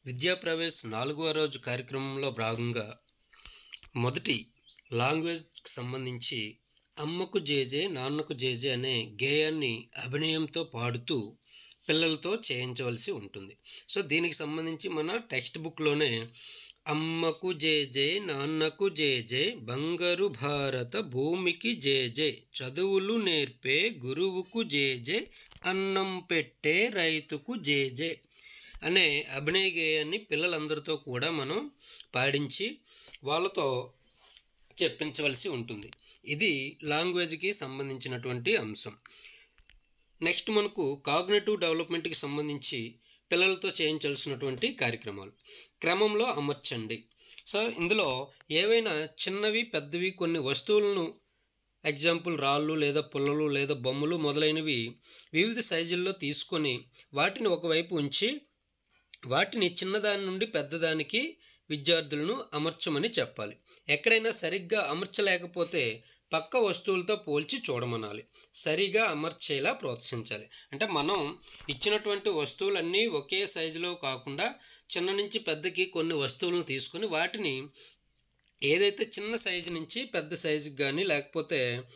విద్యాప్రవేశ్ నాలుగవ రోజు కార్యక్రమంలో భాగంగా మొదటి లాంగ్వేజ్కి సంబంధించి అమ్మకు జేజే నాన్నకు జేజే అనే గేయాన్ని అభినయంతో పాడుతూ పిల్లలతో చేయించవలసి ఉంటుంది సో దీనికి సంబంధించి మన టెక్స్ట్ బుక్లోనే అమ్మకు జేజే నాన్నకు జేజే బంగారు భారత భూమికి జేజే చదువులు నేర్పే గురువుకు జేజే అన్నం పెట్టే రైతుకు జేజే అనే అభినయ గేయాన్ని పిల్లలందరితో కూడా మనం పాడించి వాళ్ళతో చెప్పించవలసి ఉంటుంది ఇది లాంగ్వేజ్కి సంబంధించినటువంటి అంశం నెక్స్ట్ మనకు కాగ్నేటివ్ డెవలప్మెంట్కి సంబంధించి పిల్లలతో చేయించాల్సినటువంటి కార్యక్రమాలు క్రమంలో అమర్చండి సో ఇందులో ఏవైనా చిన్నవి పెద్దవి కొన్ని వస్తువులను ఎగ్జాంపుల్ రాళ్ళు లేదా పుల్లలు లేదా బొమ్మలు మొదలైనవి వివిధ సైజుల్లో తీసుకొని వాటిని ఒకవైపు ఉంచి వాటిని చిన్నదాని నుండి పెద్దదానికి విద్యార్థులను అమర్చమని చెప్పాలి ఎక్కడైనా సరిగ్గా అమర్చలేకపోతే పక్క వస్తువులతో పోల్చి చూడమనాలి సరిగా అమర్చేలా ప్రోత్సహించాలి అంటే మనం ఇచ్చినటువంటి వస్తువులన్నీ ఒకే సైజులో కాకుండా చిన్న నుంచి పెద్దకి కొన్ని వస్తువులను తీసుకొని వాటిని ఏదైతే చిన్న సైజు నుంచి పెద్ద సైజుకి కానీ లేకపోతే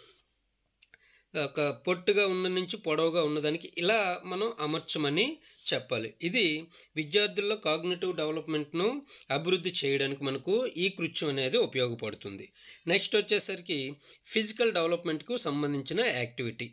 ఒక పొట్టుగా ఉన్న నుంచి పొడవుగా ఉన్నదానికి ఇలా మనం అమర్చమని చెప్పాలి ఇది విద్యార్థుల్లో కాగ్నేటివ్ డెవలప్మెంట్ను అభివృద్ధి చేయడానికి మనకు ఈ కృత్యం అనేది ఉపయోగపడుతుంది నెక్స్ట్ వచ్చేసరికి ఫిజికల్ డెవలప్మెంట్కు సంబంధించిన యాక్టివిటీ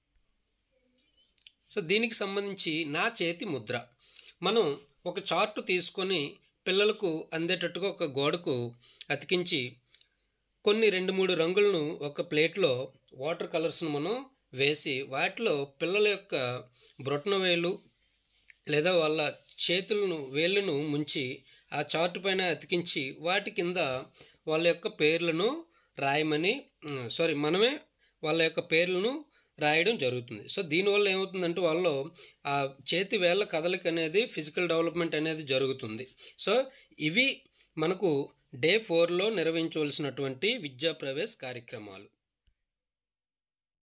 సో దీనికి సంబంధించి నా చేతి ముద్ర మనం ఒక చార్టు తీసుకొని పిల్లలకు అందేటట్టుగా ఒక గోడకు అతికించి కొన్ని రెండు మూడు రంగులను ఒక ప్లేట్లో వాటర్ కలర్స్ను మనం వేసి వాటిలో పిల్లల యొక్క బ్రొటన వేలు లేదా వాళ్ళ చేతులను వేళ్ళను ముంచి ఆ చార్టు పైన అతికించి వాటి కింద వాళ్ళ యొక్క పేర్లను రాయమని సారీ మనమే వాళ్ళ యొక్క పేర్లను రాయడం జరుగుతుంది సో దీనివల్ల ఏమవుతుందంటే వాళ్ళు ఆ చేతి వేళ్ళ కదలిక అనేది ఫిజికల్ డెవలప్మెంట్ అనేది జరుగుతుంది సో ఇవి మనకు డే ఫోర్లో నిర్వహించవలసినటువంటి విద్యా ప్రవేశ్ కార్యక్రమాలు